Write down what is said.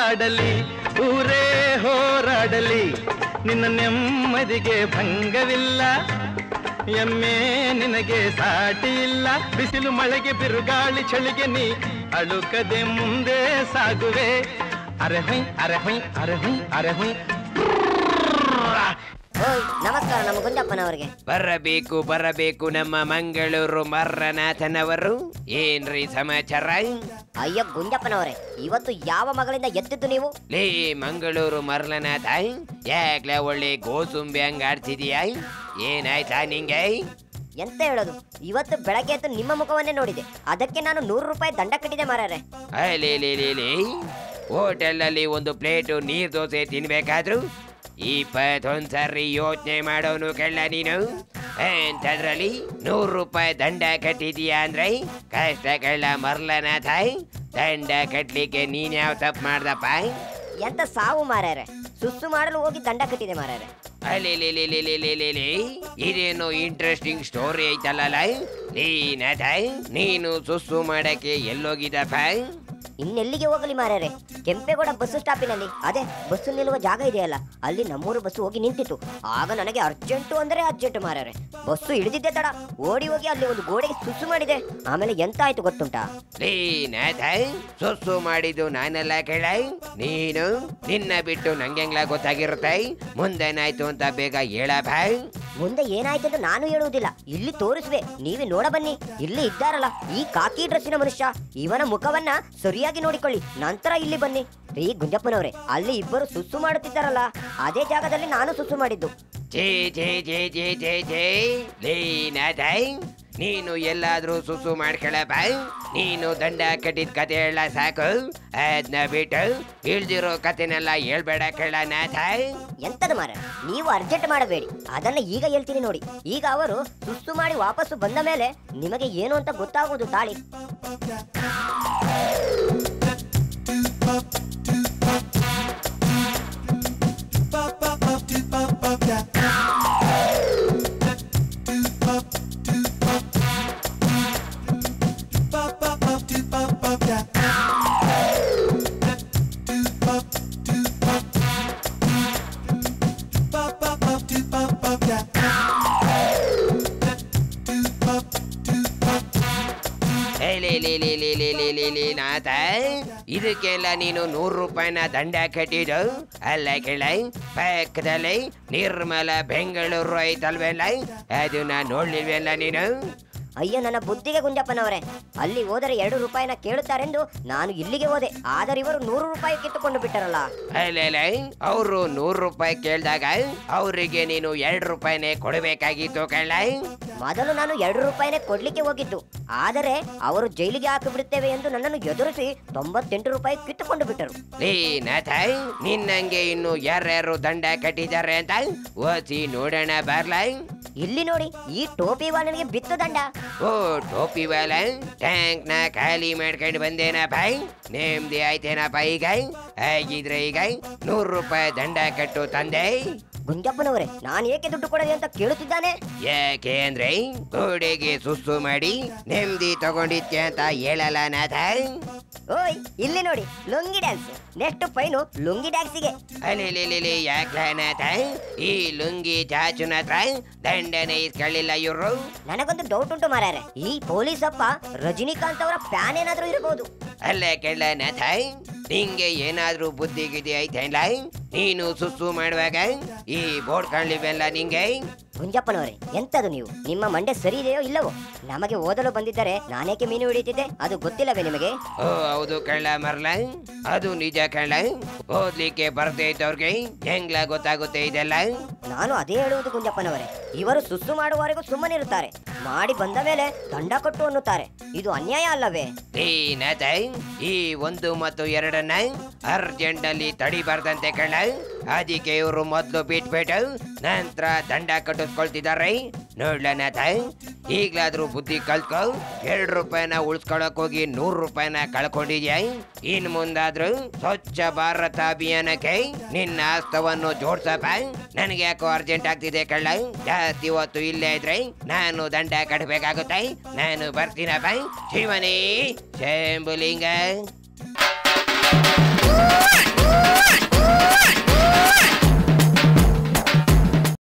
ಹಾಡಲಿ ಊರೇ ಹೋರಾಡಲಿ ನಿನ್ನ ನೆಮ್ಮದಿಗೆ ಭಂಗವಿಲ್ಲ ಎಮ್ಮೆ ನಿನಗೆ ಸಾಟಿ ಇಲ್ಲ ಬಿಸಿಲು ಮಳೆಗೆ ಬಿರುಗಾಳಿ ಚಳಿಗೆ ನೀ ಅಳುಕದೆ ಮುಂದೆ ಸಾಗುವೆ ಅರೆ ಹೊಯ್ ಅರೆ ಹೊಯ್ ಅರೆ ಹೊಯ್ ಅರೆ ಹೊಯ್ ಓಯ್ ನಮಸ್ಕಾರ ನಮ್ಮ ಗುಂಜಪ್ಪನವರಿಗೆ ಬರಬೇಕು ಬರಬೇಕು ನಮ್ಮ ಮಂಗಳೂರು ಮರ್ರನಾಥನವರು ಏನ್ರಿ ಸಮಾಚಾರ ಅಯ್ಯೋ ಗುಂಜಪ್ಪನವರೇ ಇವತ್ತು ಯಾವ ಮಗಳಿಂದ ಎತ್ತಿದ್ದು ನೀವು ಲೇ ಮಂಗಳೂರು ಮರ್ಲನಾಥ ಯಾಕ್ಲ ಒಳ್ಳೆ ಗೋಸುಂಬಿ ಹಂಗ ಆಡ್ತಿದೀಯ ಏನಾಯ್ತಾ ನಿಂಗೆ ಎಂತ ಹೇಳೋದು ಇವತ್ತು ಬೆಳಗ್ಗೆ ಎದ್ದು ನಿಮ್ಮ ಮುಖವನ್ನೇ ನೋಡಿದೆ ಅದಕ್ಕೆ ನಾನು ನೂರು ರೂಪಾಯಿ ದಂಡ ಕಟ್ಟಿದೆ ಮಾರಾರೆ ಅಲೇ ಲೇ ಲೇ ಲೇ ಹೋಟೆಲಲ್ಲಿ ಒಂದು ಪ್ಲೇಟು ನೀರ್ ದೋಸೆ ತಿನ್ಬೇಕಾದ್ರು ಇಪ್ಪತ್ತೊಂದ್ಸರಿ ಯೋಚನೆ ಮಾಡೋನು ಕೇಳ ನೀನು ಎಂತದ್ರಲ್ಲಿ ನೂರು ರೂಪಾಯಿ ದಂಡ ಕಟ್ಟಿದೀಯ ಅಂದ್ರೆ ಕಷ್ಟ ಕೇಳ ಮರ್ಲನಾಥ ದಂಡ ಕಟ್ಲಿಕ್ಕೆ ನೀನ್ ಯಾವ ತಪ್ಪು ಮಾಡ್ದಪ್ಪ ಎಂತ ಸಾವು ಮಾರಾರೆ ಸುಸ್ಸು ಮಾಡಲು ಹೋಗಿ ದಂಡ ಕಟ್ಟಿದೆ ಮಾರಾರೆ ಅಲೆ ಲೇ ಲೇ ಲೇ ಲೇ ಲೇ ಲೇ ಲೇ ಇದೇನು ಇಂಟ್ರೆಸ್ಟಿಂಗ್ ಸ್ಟೋರಿ ಐತಲ್ಲ ನೀನದ ನೀನು ಸುಸ್ಸು ಮಾಡಕ್ಕೆ ಎಲ್ಲೋಗಿದ್ದಪ್ಪ ಇನ್ನೆಲ್ಲಿಗೆ ಹೋಗಲಿ ಮಾರಾರೆ ಕೆಂಪೇಗೌಡ ಬಸ್ ಸ್ಟಾಪಿನಲ್ಲಿ ಅದೇ ಬಸ್ಸು ನಿಲ್ಲುವ ಜಾಗ ಇದೆಯಲ್ಲ ಅಲ್ಲಿ ನಮ್ಮೂರು ಬಸ್ಸು ಹೋಗಿ ನಿಂತಿತ್ತು ಆಗ ನನಗೆ ಅರ್ಜೆಂಟು ಅಂದ್ರೆ ಅರ್ಜೆಂಟ್ ಮಾರಾರೆ ಬಸ್ಸು ಹಿಡಿದಿದ್ದೆ ತಡ ಓಡಿ ಹೋಗಿ ಅಲ್ಲಿ ಒಂದು ಗೋಡೆಗೆ ಸುಸ್ಸು ಮಾಡಿದೆ ಆಮೇಲೆ ಎಂತ ಆಯ್ತು ಗೊತ್ತುಂಟಾ ನೀನದ ಸುಸ್ಸು ಮಾಡಿದ್ದು ನಾನೆಲ್ಲ ಕೇಳ ನೀನು ನಿನ್ನ ಬಿಟ್ಟು ನಂಗೆಂಗ್ಲ ಗೊತ್ತಾಗಿರುತ್ತೆ ಮುಂದೇನಾಯ್ತು ಅಂತ ಬೇಗ ಹೇಳಪ್ಪ ಮುಂದೆ ಏನಾಯ್ತೆಂದು ನಾನು ಹೇಳುವುದಿಲ್ಲ ಇಲ್ಲಿ ತೋರಿಸುವೆ ನೀವೇ ನೋಡ ಬನ್ನಿ ಇಲ್ಲಿ ಇದ್ದಾರಲ್ಲ ಈ ಕಾಕಿ ಡ್ರೆಸ್ಸಿನ ಮನುಷ್ಯ ಇವನ ಮುಖವನ್ನ ಸರಿಯಾಗಿ ನೋಡಿಕೊಳ್ಳಿ ನಂತರ ಇಲ್ಲಿ ಬನ್ನಿ ರೀ ಗುಂಜಪ್ಪನವರೇ ಅಲ್ಲಿ ಇಬ್ಬರು ಸುಸ್ಸು ಮಾಡುತ್ತಿದ್ದಾರಲ್ಲ ಅದೇ ಜಾಗದಲ್ಲಿ ನಾನು ಸುಸ್ಸು ಮಾಡಿದ್ದು ಛೇ ಛೇ ಛೇ ಛೇ ಛೇ ಛೇ ಲೀನದ ನೀನು ಎಲ್ಲಾದ್ರೂ ಸುಸು ಮಾಡ್ಕೊಳಪ್ಪ ನೀನು ದಂಡ ಕಟ್ಟಿದ ಕತೆ ಹೇಳ ಸಾಕು ಅದನ್ನ ಬಿಟ್ಟು ಇಳ್ದಿರೋ ಕತೆನೆಲ್ಲ ಹೇಳ್ಬೇಡ ಕೇಳ ನಾಥ ಎಂತದು ಮಾರ ನೀವು ಅರ್ಜೆಂಟ್ ಮಾಡಬೇಡಿ ಅದನ್ನ ಈಗ ಹೇಳ್ತೀನಿ ನೋಡಿ ಈಗ ಅವರು ಸುಸ್ಸು ಮಾಡಿ ವಾಪಸ್ಸು ಬಂದ ಮೇಲೆ ನಿಮಗೆ ಏನು ಅಂತ ಗೊತ್ತಾಗುವುದು ತಾಳಿ ಏ ಲೇ ಲೇ ಲೇ ಲೇ ಲೇ ಲೇ ಲೇ ಲೇ ನಾಥ ಇದಕ್ಕೆಲ್ಲ ನೀನು ನೂರು ರೂಪಾಯಿನ ದಂಡ ಕಟ್ಟಿದ್ದು ಅಲ್ಲ ಕೇಳ ಪಕ್ಕದಲ್ಲಿ ನಿರ್ಮಲ ಬೆಂಗಳೂರು ಐತಲ್ವೇಲ್ಲ ಅದನ್ನ ನೋಡ್ಲಿಲ್ವೇಲ್ಲ ನೀನು ಅಯ್ಯೋ ನನ್ನ ಬುದ್ಧಿಗೆ ಗುಂಜಪ್ಪನವರೇ ಅಲ್ಲಿ ಹೋದರೆ ಎರಡು ರೂಪಾಯಿನ ಕೇಳುತ್ತಾರೆಂದು ನಾನು ಇಲ್ಲಿಗೆ ಹೋದೆ ಆದರೆ ಇವರು ನೂರು ರೂಪಾಯಿ ಕಿತ್ತುಕೊಂಡು ಬಿಟ್ಟರಲ್ಲ ಅಲ್ಲೇ ಅವರು ನೂರು ರೂಪಾಯಿ ಕೇಳಿದಾಗ ಅವರಿಗೆ ನೀನು ಎರಡು ರೂಪಾಯಿನೇ ಕೊಡಬೇಕಾಗಿತ್ತು ಕಳ್ಳ ಮೊದಲು ನಾನು ಎರಡು ರೂಪಾಯಿನೇ ಕೊಡ್ಲಿಕ್ಕೆ ಹೋಗಿದ್ದು ಆದರೆ ಅವರು ಜೈಲಿಗೆ ಹಾಕಿ ಬಿಡುತ್ತೇವೆ ಎಂದು ನನ್ನನ್ನು ಎದುರಿಸಿ ತೊಂಬತ್ತೆಂಟು ರೂಪಾಯಿ ಕಿತ್ತುಕೊಂಡು ಬಿಟ್ಟರು ಲೇ ನಾಥ ನಿನ್ನಂಗೆ ಇನ್ನು ಯಾರ್ಯಾರು ದಂಡ ಕಟ್ಟಿದ್ದಾರೆ ಅಂತ ಓದಿ ನೋಡೋಣ ಬರ್ಲ ಇಲ್ಲಿ ನೋಡಿ ಈ ಟೋಪಿ ವಾಲನಿಗೆ ಬಿತ್ತು ದಂಡ ಓ ಟೋಪಿ ವಾಲ ಟ್ಯಾಂಕ್ ನ ಖಾಲಿ ಮಾಡ್ಕೊಂಡು ಬಂದೇನ ಬಾಯ್ ನೇಮ್ದಿ ಆಯ್ತೇನಪ್ಪ ಈಗ ಹಾಗಿದ್ರೆ ಈಗ ನೂರು ರೂಪಾಯಿ ದಂಡ ಕಟ್ಟು ತಂದೆ ಗುಂಜಪ್ಪನವರೇ ನಾನು ಏಕೆ ದುಡ್ಡು ಕೊಡದೆ ಅಂತ ಕೇಳುತ್ತಿದ್ದಾನೆ ಯಾಕೆ ಅಂದ್ರೆ ಗೋಡೆಗೆ ಸುಸ್ಸು ಮಾಡಿ ನೆಮ್ಮದಿ ತಗೊಂಡಿದ್ಕೆ ಅಂತ ಹೇಳಲ್ಲ ನಾಥ ಓಯ್ ಇಲ್ಲಿ ನೋಡಿ lungi dance next fine lungi ಡ್ಯಾನ್ಸಿಗೆ ಅಲೆಲೆಲೆಲೆ ಯಾಕ್ಲ ನಾಥ ಈ ಲುಂಗಿ ಚಾಚುನ ಹತ್ರ ದಂಡನೆ ಇಸ್ಕೊಳ್ಳಿಲ್ಲ ಇವ್ರು ನನಗೊಂದು ಡೌಟ್ ಉಂಟು ಮಾರ್ಯಾರೆ ಈ ಪೊಲೀಸ್ ಅಪ್ಪ ರಜನಿಕಾಂತ್ ಅವರ ಫ್ಯಾನ್ ಏನಾದ್ರೂ ಇರಬಹುದು ಅಲ್ಲ ಕೆಳ್ಳ ನಾಥ ನಿಂಗೆ ಏನಾದ್ರೂ ಬುದ್ಧಿ ಗಿದ್ದಿ ಐತೇನ್ಲ ನೀನು ಸುಸ್ಸು ಮಾಡುವಾಗ ಈ ಬೋರ್ಡ್ ಕಾಣ್ಲಿವೆಲ್ಲ ನಿಂಗೆ ಗುಂಜಪ್ಪನವರೇ ಎಂತದು ನೀವು ನಿಮ್ಮ ಮಂಡೆ ಸರಿ ಇದೆಯೋ ಇಲ್ಲವೋ ನಮಗೆ ಓದಲು ಬಂದಿದ್ದರೆ ನಾನೇಕೆ ಮೀನು ಹಿಡಿಯುತ್ತಿದ್ದೆ ಅದು ಗೊತ್ತಿಲ್ಲವೇ ನಿಮಗೆ ಓ ಹೌದು ಕಳ್ಳ ಮರ್ಲ ಅದು ನಿಜ ಕಳ್ಳ ಓದ್ಲಿಕ್ಕೆ ಬರ್ದೇ ಇದ್ದವ್ರಿಗೆ ಹೆಂಗ್ಲ ಗೊತ್ತಾಗುತ್ತೆ ಇದೆಲ್ಲ ನಾನು ಅದೇ ಹೇಳುವುದು ಗುಂಜಪ್ಪನವರೇ ಇವರು ಸುಸ್ಸು ಮಾಡುವವರೆಗೂ ಸುಮ್ಮನಿರುತ್ತಾರೆ ಮಾಡಿ ಬಂದ ಮೇಲೆ ದಂಡ ಕೊಟ್ಟು ಅನ್ನುತ್ತಾರೆ ಇದು ಅನ್ಯಾಯ ಅಲ್ಲವೇ ಏನಾತ ಈ ಒಂದು ಮತ್ತು ಎರಡನ್ನ ಅರ್ಜೆಂಟ್ ಅಲ್ಲಿ ತಡಿಬಾರ್ದಂತೆ ಕಳ್ಳ ಅದಕ್ಕೆ ಇವರು ಮೊದ್ಲು ಬಿಟ್ಬಿಟ್ಟು ನಂತರ ದಂಡ ಕಟ್ಟಿಸ್ಕೊಳ್ತಿದ್ದಾರೆ ನೋಡ್ಲನಾಥ ಈಗ್ಲಾದ್ರೂ ಬುದ್ಧಿ ಕಲ್ತ್ಕೊ ಎರಡು ರೂಪಾಯಿನ ಉಳಿಸ್ಕೊಳಕ್ ಹೋಗಿ ನೂರು ರೂಪಾಯಿನ ಕಳ್ಕೊಂಡಿದ್ಯಾ ಇನ್ ಮುಂದಾದ್ರೂ ಸ್ವಚ್ಛ ಭಾರತ ಅಭಿಯಾನಕ್ಕೆ ನಿನ್ನ ಆಸ್ತವನ್ನು ಜೋಡ್ಸಪ್ಪ ನನಗೆ ಯಾಕೋ ಅರ್ಜೆಂಟ್ ಆಗ್ತಿದೆ ಕಳ್ಳ ಜಾಸ್ತಿ ಹೊತ್ತು ಇಲ್ಲೇ ಇದ್ರೆ ನಾನು ದಂಡ ಕಟ್ಟಬೇಕಾಗುತ್ತೆ ನಾನು ಬರ್ತೀನಪ್ಪ ಶಿವನೇ ಶಂಭುಲಿಂಗ